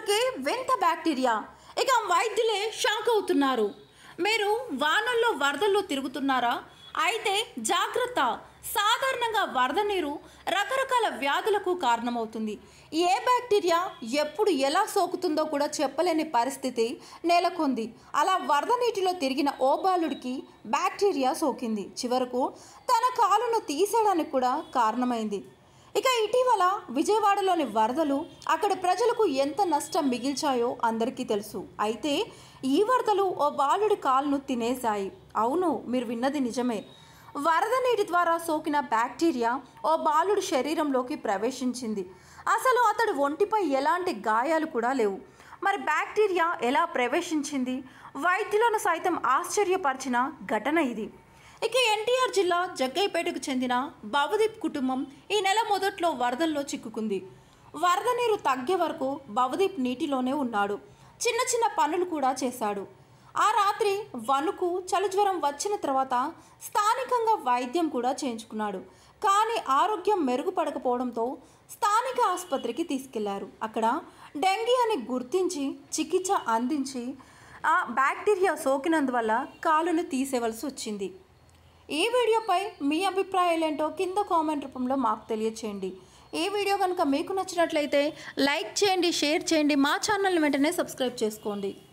సోకే వింత బ్యాక్టీరియా ఇక వైద్యులే షాక్ అవుతున్నారు మీరు వానల్లో వరదల్లో తిరుగుతున్నారా అయితే జాగ్రత్త సాధారణంగా వరద నీరు రకరకాల వ్యాధులకు కారణమవుతుంది ఏ బ్యాక్టీరియా ఎప్పుడు ఎలా సోకుతుందో కూడా చెప్పలేని పరిస్థితి నెలకొంది అలా వరద నీటిలో తిరిగిన ఓ బాలుడికి బ్యాక్టీరియా సోకింది చివరకు తన కాలును తీసేయడానికి కూడా కారణమైంది ఇక ఇటీవల విజయవాడలోని వరదలు అక్కడ ప్రజలకు ఎంత నష్టం మిగిల్చాయో అందరికీ తెలుసు అయితే ఈ వరదలు ఓ బాలుడి కాలును తినేశాయి అవును మీరు విన్నది నిజమే వరద నీటి ద్వారా సోకిన బ్యాక్టీరియా ఓ బాలుడి శరీరంలోకి ప్రవేశించింది అసలు అతడి ఒంటిపై ఎలాంటి గాయాలు కూడా లేవు మరి బ్యాక్టీరియా ఎలా ప్రవేశించింది వైద్యులను సైతం ఆశ్చర్యపరిచిన ఘటన ఇది ఇక ఎన్టీఆర్ జిల్లా జగ్గైపేటకు చెందిన భవదీప్ కుటుంబం ఈ నెల మొదట్లో వరదల్లో చిక్కుకుంది వరద నీరు తగ్గే వరకు భవదీప్ నీటిలోనే ఉన్నాడు చిన్న చిన్న పనులు కూడా చేశాడు ఆ రాత్రి వణుకు చలిజ్వరం వచ్చిన తర్వాత స్థానికంగా వైద్యం కూడా చేయించుకున్నాడు కానీ ఆరోగ్యం మెరుగుపడకపోవడంతో స్థానిక ఆసుపత్రికి తీసుకెళ్లారు అక్కడ డెంగీ అని గుర్తించి చికిత్స అందించి ఆ బ్యాక్టీరియా సోకినందువల్ల కాలును తీసేవలసి వచ్చింది ఈ వీడియోపై మీ అభిప్రాయాలేంటో కింద కామెంట్ రూపంలో మాకు తెలియచేయండి ఈ వీడియో కనుక మీకు నచ్చినట్లయితే లైక్ చేయండి షేర్ చేయండి మా ఛానల్ని వెంటనే సబ్స్క్రైబ్ చేసుకోండి